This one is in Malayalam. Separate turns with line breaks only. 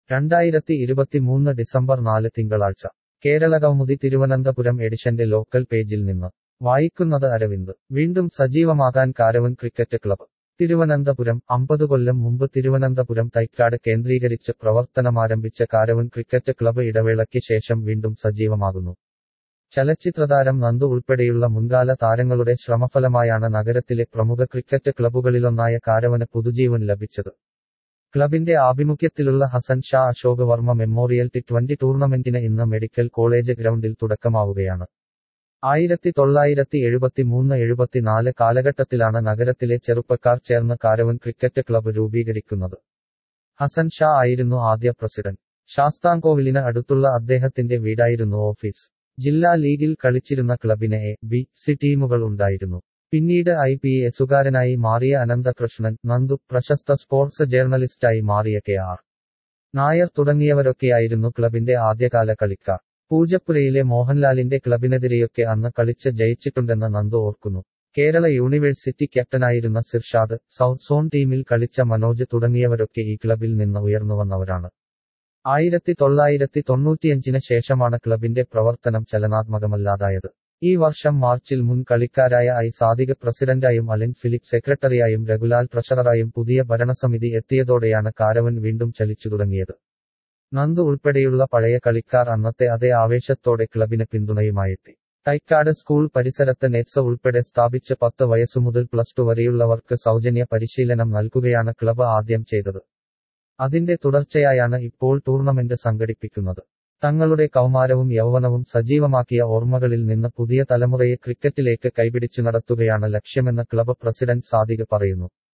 രണ്ടായിരത്തി ഇരുപത്തിമൂന്ന് ഡിസംബർ നാല് തിങ്കളാഴ്ച കേരള കൗമുദി തിരുവനന്തപുരം എഡിഷന്റെ ലോക്കൽ പേജിൽ നിന്ന് വായിക്കുന്നത് അരവിന്ദ് വീണ്ടും സജീവമാകാൻ കാരവൻ ക്രിക്കറ്റ് ക്ലബ് തിരുവനന്തപുരം അമ്പത് കൊല്ലം മുമ്പ് തിരുവനന്തപുരം തൈക്കാട് കേന്ദ്രീകരിച്ച് പ്രവർത്തനമാരംഭിച്ച കാരവൻ ക്രിക്കറ്റ് ക്ലബ് ഇടവേളയ്ക്ക് ശേഷം വീണ്ടും സജീവമാകുന്നു ചലച്ചിത്രതാരം നന്ദു ഉൾപ്പെടെയുള്ള മുൻകാല താരങ്ങളുടെ ശ്രമഫലമായാണ് നഗരത്തിലെ പ്രമുഖ ക്രിക്കറ്റ് ക്ലബ്ബുകളിലൊന്നായ കാരവന് പുതുജീവൻ ലഭിച്ചത് ക്ലബിന്റെ ആഭിമുഖ്യത്തിലുള്ള Hasan Shah Ashok Varma memorial T twenty ടൂർണമെന്റിന് ഇന്ന് മെഡിക്കൽ കോളേജ് ഗ്രൗണ്ടിൽ തുടക്കമാവുകയാണ് ആയിരത്തി തൊള്ളായിരത്തി എഴുപത്തിമൂന്ന് എഴുപത്തിനാല് കാലഘട്ടത്തിലാണ് നഗരത്തിലെ ചെറുപ്പക്കാർ ചേർന്ന് കാരവൻ ക്രിക്കറ്റ് ക്ലബ്ബ് രൂപീകരിക്കുന്നത് ഹസൻ ഷാ ആയിരുന്നു ആദ്യ പ്രസിഡന്റ് ശാസ്താംകോവിലിന് അടുത്തുള്ള അദ്ദേഹത്തിന്റെ വീടായിരുന്നു ഓഫീസ് ജില്ലാ ലീഗിൽ കളിച്ചിരുന്ന ക്ലബിന് എ ബി സി ടീമുകൾ ഉണ്ടായിരുന്നു പിന്നീട് ഐ പി എസുകാരനായി മാറിയ അനന്തകൃഷ്ണൻ നന്ദു പ്രശസ്ത സ്പോർട്സ് ജേർണലിസ്റ്റായി മാറിയ കെ ആർ നായർ തുടങ്ങിയവരൊക്കെയായിരുന്നു ക്ലബിന്റെ ആദ്യകാല കളിക്കാർ പൂജപ്പുരയിലെ മോഹൻലാലിന്റെ ക്ലബിനെതിരെയൊക്കെ അന്ന് കളിച്ച് ജയിച്ചിട്ടുണ്ടെന്ന് നന്ദു ഓർക്കുന്നു കേരള യൂണിവേഴ്സിറ്റി ക്യാപ്റ്റനായിരുന്ന സിർഷാദ് സൗത്ത് സോൺ ടീമിൽ കളിച്ച മനോജ് തുടങ്ങിയവരൊക്കെ ഈ ക്ലബിൽ നിന്ന് ഉയർന്നുവന്നവരാണ് ആയിരത്തി തൊള്ളായിരത്തി തൊണ്ണൂറ്റിയഞ്ചിന് ശേഷമാണ് ക്ലബിന്റെ പ്രവർത്തനം ചലനാത്മകമല്ലാതായത് ഈ വർഷം മാർച്ചിൽ മുൻ കളിക്കാരായ ഐ സാദിക പ്രസിഡന്റായും അലൻ ഫിലിപ്പ് സെക്രട്ടറിയായും രഘുലാൽ ട്രഷററായും പുതിയ ഭരണസമിതി എത്തിയതോടെയാണ് കാരവൻ വീണ്ടും ചലിച്ചു തുടങ്ങിയത് നന്ദു ഉൾപ്പെടെയുള്ള പഴയ കളിക്കാർ അന്നത്തെ അതേ ആവേശത്തോടെ ക്ലബിന് പിന്തുണയുമായെത്തി തൈക്കാട് സ്കൂൾ പരിസരത്ത് നെറ്റ്സ് ഉൾപ്പെടെ സ്ഥാപിച്ച് പത്ത് വയസ്സുമുതൽ പ്ലസ് ടു വരെയുള്ളവർക്ക് സൗജന്യ പരിശീലനം നൽകുകയാണ് ക്ലബ് ആദ്യം ചെയ്തത് അതിന്റെ തുടർച്ചയായാണ് ഇപ്പോൾ ടൂർണമെന്റ് സംഘടിപ്പിക്കുന്നത് തങ്ങളുടെ കൗമാരവും യൗവനവും സജീവമാക്കിയ ഓർമ്മകളിൽ നിന്ന് പുതിയ തലമുറയെ ക്രിക്കറ്റിലേക്ക് കൈപിടിച്ചു നടത്തുകയാണ് ലക്ഷ്യമെന്ന് ക്ലബ് പ്രസിഡന്റ് സാദിഖ് പറയുന്നു